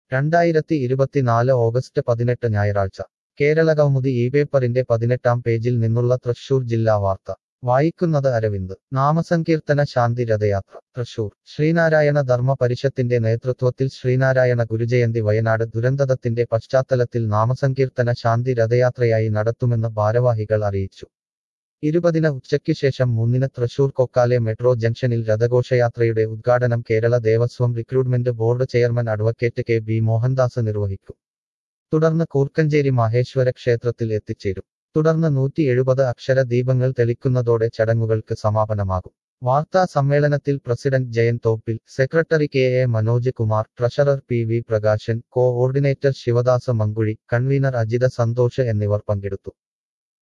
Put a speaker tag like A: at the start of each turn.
A: രണ്ടായിരത്തി ഇരുപത്തിനാല് ഓഗസ്റ്റ് പതിനെട്ട് ഞായറാഴ്ച കേരളകൗമുദി ഈ പേപ്പറിന്റെ പതിനെട്ടാം പേജിൽ നിന്നുള്ള തൃശൂർ ജില്ലാ വാർത്ത വായിക്കുന്നത് അരവിന്ദ് നാമസങ്കീർത്തന ശാന്തി രഥയാത്ര തൃശൂർ ശ്രീനാരായണ ധർമ്മ പരിഷത്തിന്റെ നേതൃത്വത്തിൽ ശ്രീനാരായണ ഗുരുജയന്തി വയനാട് ദുരന്തത്തിന്റെ പശ്ചാത്തലത്തിൽ നാമസങ്കീർത്തന ശാന്തി രഥയാത്രയായി നടത്തുമെന്ന് ഭാരവാഹികൾ അറിയിച്ചു ഇരുപതിന് ഉച്ചയ്ക്ക് ശേഷം മൂന്നിന് തൃശൂർ കൊക്കാലെ മെട്രോ ജംഗ്ഷനിൽ രഥഘോഷയാത്രയുടെ ഉദ്ഘാടനം Kerala Devaswom recruitment board chairman advocate K B Mohandas നിർവഹിക്കും തുടർന്ന് കൂർക്കഞ്ചേരി മാഹേശ്വര ക്ഷേത്രത്തിൽ എത്തിച്ചേരും തുടർന്ന് നൂറ്റി എഴുപത് അക്ഷര ദീപങ്ങൾ തെളിക്കുന്നതോടെ ചടങ്ങുകൾക്ക് സമാപനമാകും വാർത്താ സമ്മേളനത്തിൽ president Jayan Thoppil secretary K A Manoj Kumar treasurer P V Prakashan coordinator Sivadasa Mankuzhi convener Ajitha Santhosh എന്നിവർ പങ്കെടുത്തു